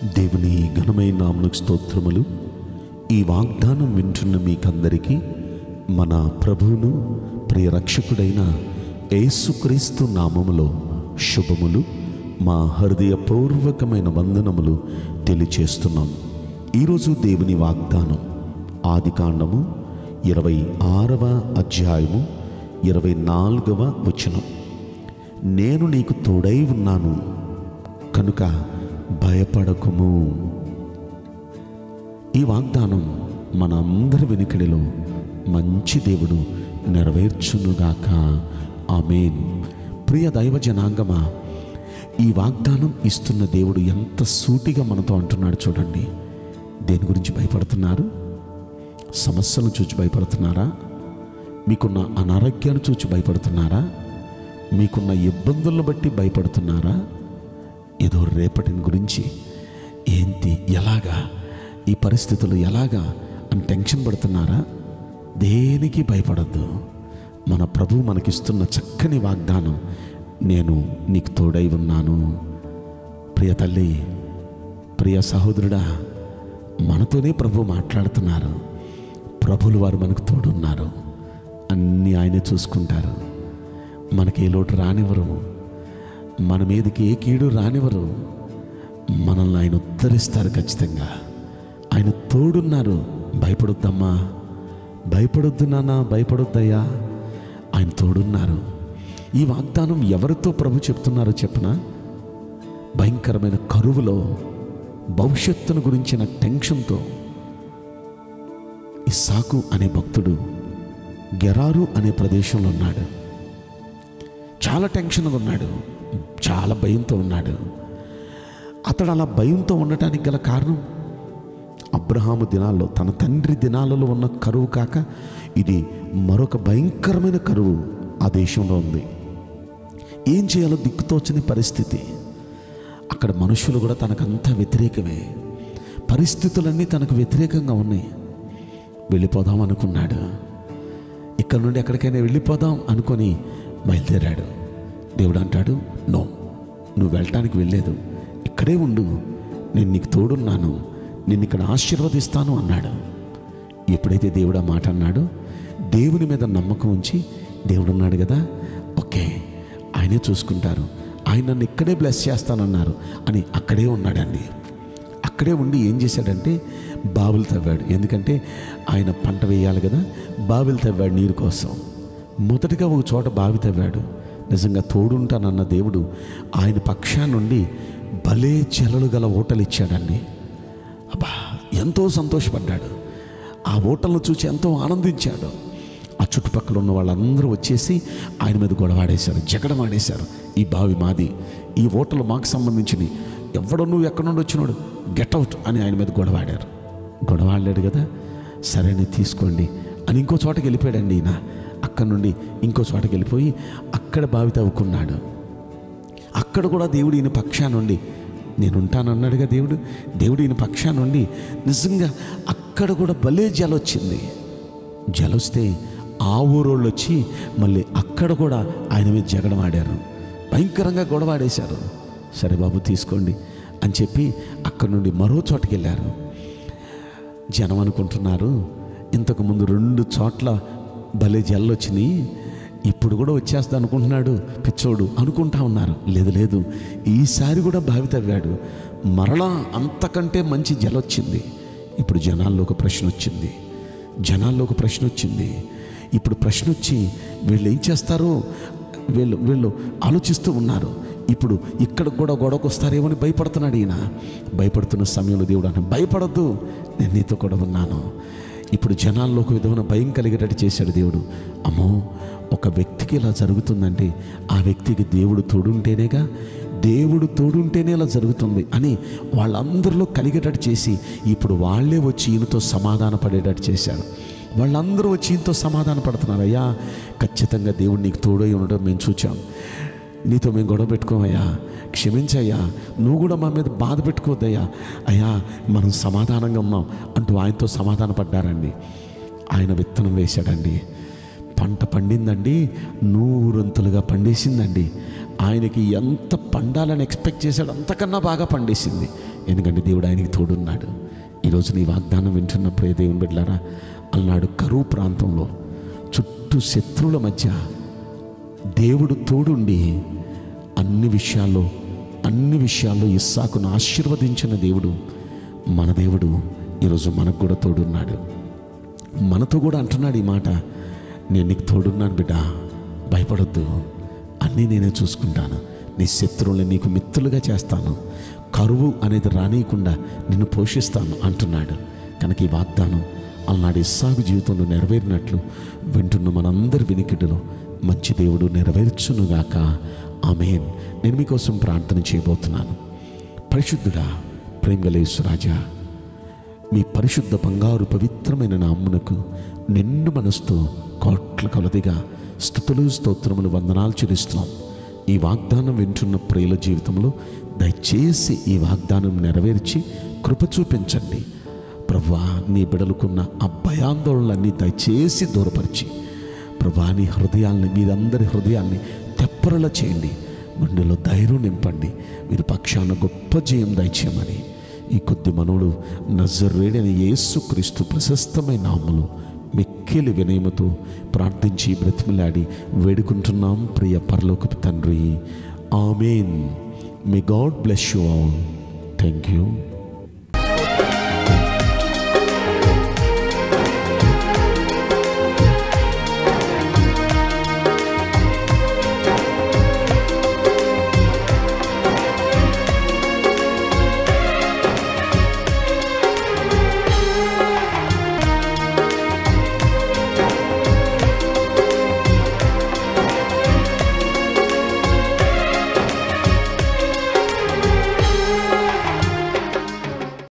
దేవుని ఘనమైన నామకు స్తోత్రములు ఈ వాగ్దానం వింటున్న మీకందరికీ మన ప్రభువును ప్రియ రక్షకుడైన యేసుక్రీస్తు నామములో శుభములు మా హృదయపూర్వకమైన వందనములు తెలియచేస్తున్నాం ఈరోజు దేవుని వాగ్దానం ఆదికాండము ఇరవై ఆరవ అధ్యాయము ఇరవై నాలుగవ వచనం నేను నీకు తోడై ఉన్నాను కనుక భయపడకుము ఈ వాగ్దానం మన అందరి వెనుకడిలో మంచి దేవుడు నెరవేర్చునుగాక ఆమెన్ ప్రియ దైవ జనాంగమా ఈ వాగ్దానం ఇస్తున్న దేవుడు ఎంత సూటిగా మనతో అంటున్నాడు చూడండి దేని గురించి భయపడుతున్నారు సమస్యలను చూచి భయపడుతున్నారా మీకున్న అనారోగ్యాన్ని చూచి భయపడుతున్నారా మీకున్న ఇబ్బందులను బట్టి భయపడుతున్నారా ఏదో రేపటిని గురించి ఏంటి ఎలాగా ఈ పరిస్థితులు ఎలాగా అని టెన్షన్ పడుతున్నారా దేనికి భయపడద్దు మన ప్రభు మనకిస్తున్న చక్కని వాగ్దానం నేను నీకు తోడై ఉన్నాను ప్రియ తల్లి ప్రియ సహోదరుడా మనతోనే ప్రభు మాట్లాడుతున్నారు ప్రభులు వారు మనకు తోడున్నారు అన్నీ ఆయనే చూసుకుంటారు మనకి ఏ లోటు రానివ్వరు మన మీదకి ఏ కీడు రానివ్వరు మనల్ని ఆయన ఉద్ధరిస్తారు ఖచ్చితంగా ఆయన తోడున్నారు భయపడొద్దమ్మా భయపడొద్దు నాన్న భయపడొద్దయ్యా ఆయన తోడున్నారు ఈ వాగ్దానం ఎవరితో ప్రభు చెప్తున్నారో చెప్పనా భయంకరమైన కరువులో భవిష్యత్తును గురించిన టెన్షన్తో ఇస్సాకు అనే భక్తుడు గెరారు అనే ప్రదేశంలో ఉన్నాడు చాలా టెన్షన్గా ఉన్నాడు చాలా భయంతో ఉన్నాడు అతడు అలా భయంతో ఉండటానికి గల కారణం అబ్రహాము దినాల్లో తన తండ్రి దినాలలో ఉన్న కరువు కాక ఇది మరొక భయంకరమైన కరువు ఆ దేశంలో ఉంది ఏం చేయాలో దిక్కుతోచని పరిస్థితి అక్కడ మనుషులు కూడా తనకంతా వ్యతిరేకమే పరిస్థితులన్నీ తనకు వ్యతిరేకంగా ఉన్నాయి వెళ్ళిపోదాం అనుకున్నాడు ఇక్కడ నుండి ఎక్కడికైనా వెళ్ళిపోదాం అనుకొని బయలుదేరాడు దేవుడు అంటాడు నో నువ్వు వెళ్ళటానికి వెళ్ళలేదు ఇక్కడే ఉండు నేను నీకు తోడున్నాను నిన్ను ఇక్కడ ఆశీర్వదిస్తాను అన్నాడు ఎప్పుడైతే దేవుడు ఆ మాట అన్నాడో దేవుని మీద నమ్మకం ఉంచి దేవుడు ఉన్నాడు కదా ఓకే ఆయనే చూసుకుంటారు ఆయన నన్ను ఇక్కడే బ్లెస్ చేస్తానన్నారు అని అక్కడే ఉన్నాడండి అక్కడే ఉండి ఏం చేశాడంటే బావులు తవ్వాడు ఎందుకంటే ఆయన పంట వేయాలి కదా బావిలు తవ్వాడు నీరు కోసం మొదటిగా ఒక చోట బావి తవ్వాడు నిజంగా తోడుంటానన్న దేవుడు ఆయన పక్షా నుండి భలే చెలలు గల ఓటలు ఇచ్చాడండి అబ్బా ఎంతో సంతోషపడ్డాడు ఆ ఓటలను చూసి ఎంతో ఆనందించాడు ఆ చుట్టుపక్కల ఉన్న వాళ్ళందరూ వచ్చేసి ఆయన మీద గొడవాడేశారు జగడమాడేశారు ఈ బావి మాది ఈ ఓటలు మాకు సంబంధించినవి ఎవడో నువ్వు ఎక్కడి నుండి వచ్చినాడు గెట్ అవుట్ అని ఆయన మీద గొడవాడారు గొడవాడలేడు కదా సరే నేను తీసుకోండి అని ఇంకో చోటకి వెళ్ళిపోయాడండి ఈయన అక్కడ నుండి ఇంకో చోటకి వెళ్ళిపోయి అక్కడ బావి తవ్వుకున్నాడు అక్కడ కూడా దేవుడు ఈయన పక్షా నుండి నేను ఉంటానన్నాడుగా దేవుడు దేవుడు ఈయన పక్షా నుండి నిజంగా అక్కడ కూడా భలే జలొచ్చింది జలొస్తే ఆ ఊరోళ్ళు వచ్చి మళ్ళీ అక్కడ కూడా ఆయన మీద జగడం ఆడారు భయంకరంగా గొడవాడేశారు సరే బాబు తీసుకోండి అని చెప్పి అక్కడ నుండి మరో చోటకి వెళ్ళారు జనం అనుకుంటున్నారు ఇంతకుముందు రెండు చోట్ల భలే జల్లొచ్చినాయి ఇప్పుడు కూడా వచ్చేస్తా అనుకుంటున్నాడు పిచ్చోడు అనుకుంటా ఉన్నారు లేదు లేదు ఈసారి కూడా బావి తవ్వాడు మరలా అంతకంటే మంచి జల వచ్చింది ఇప్పుడు జనాల్లో ఒక ప్రశ్న వచ్చింది జనాల్లో ఒక ప్రశ్న వచ్చింది ఇప్పుడు ప్రశ్న వచ్చి వీళ్ళు ఏం చేస్తారో వీళ్ళు వీళ్ళు ఆలోచిస్తూ ఉన్నారు ఇప్పుడు ఇక్కడ కూడా గొడవకు వస్తారేమని భయపడుతున్నాడు ఈయన భయపడుతున్న సమయంలో దేవుడు అన్న భయపడద్దు నేను నీతో కూడా ఉన్నాను ఇప్పుడు జనాల్లో ఒక విధమైన భయం కలిగేటట్టు చేశాడు దేవుడు అమ్మో ఒక వ్యక్తికి ఇలా జరుగుతుందంటే ఆ వ్యక్తికి దేవుడు తోడుంటేనేగా దేవుడు తోడుంటేనే ఇలా జరుగుతుంది అని వాళ్ళందరిలో కలిగేటట్టు చేసి ఇప్పుడు వాళ్ళే వచ్చి ఈయనతో సమాధాన పడేటట్టు చేశారు వాళ్ళందరూ వచ్చి ఈయనతో సమాధాన పడుతున్నారు అయ్యా ఖచ్చితంగా దేవుడు నీకు తోడై ఉండడం మేము చూచాం నీతో మేము గొడవ పెట్టుకోమయ్యా క్షమించయ్యా నువ్వు కూడా మా మీద బాధ పెట్టుకోవద్దయ్యా అయ్యా మనం సమాధానంగా ఉన్నాం అంటూ ఆయనతో సమాధాన పడ్డారండి ఆయన విత్తనం వేశాడండి పంట పండిందండి నూరంతులుగా పండేసిందండి ఆయనకి ఎంత పండాలని ఎక్స్పెక్ట్ చేశాడు అంతకన్నా బాగా పండేసింది ఎందుకంటే దేవుడు ఆయనకి తోడున్నాడు ఈరోజు నీ వాగ్దానం వింటున్నప్పుడే దేవుని బిడ్డారా అలనాడు కరువు ప్రాంతంలో చుట్టూ శత్రువుల మధ్య దేవుడు తోడుండి అన్ని విషయాల్లో అన్ని విషయాల్లో ఇస్సాకును ఆశీర్వదించిన దేవుడు మన దేవుడు ఈరోజు మనకు కూడా తోడున్నాడు మనతో కూడా అంటున్నాడు ఈ మాట నేను నీకు తోడున్నాను బిడ్డ భయపడొద్దు అన్నీ నేనే చూసుకుంటాను నీ శత్రువుల్ని నీకు మిత్రులుగా చేస్తాను కరువు అనేది రానియకుండా నిన్ను పోషిస్తాను అంటున్నాడు కనుక ఈ వాగ్దానం అలనాడు ఇస్సాగు జీవితంలో నెరవేరినట్లు వింటున్న మనందరి వినికిడిలో మంచి దేవుడు నెరవేర్చునుగాక ఆమెన్ నేను మీకోసం ప్రార్థన చేయబోతున్నాను పరిశుద్ధుడా ప్రేమగలేశ్వరాజా మీ పరిశుద్ధ బంగారు పవిత్రమైన నామ్మునకు నిండు మనసుతో కోట్ల కొలదిగా స్థుతులు స్తోత్రములు వందనాలు చెల్లిస్తున్నాం ఈ వాగ్దానం వింటున్న ప్రియుల జీవితంలో దయచేసి ఈ వాగ్దానం నెరవేర్చి కృప చూపించండి ప్రభా నీ బిడలుకున్న ఆ భయాందోళనలన్నీ దయచేసి దూరపరిచి ప్రభా నీ హృదయాల్ని మీరందరి హృదయాల్ని తెప్పరల చేయండి గుండెలో ధైర్యం నింపండి మీరు పక్షాన గొప్ప జయం దయచేయమని ఈ కొద్ది మనవుడు నజరేడని యేసుక్రీస్తు ప్రశస్తమైన నామములో మిక్కిలి వినయముతో ప్రార్థించి బ్రతిమిలాడి వేడుకుంటున్నాం ప్రియ పరలోకపు తండ్రి amen may God bless you all thank you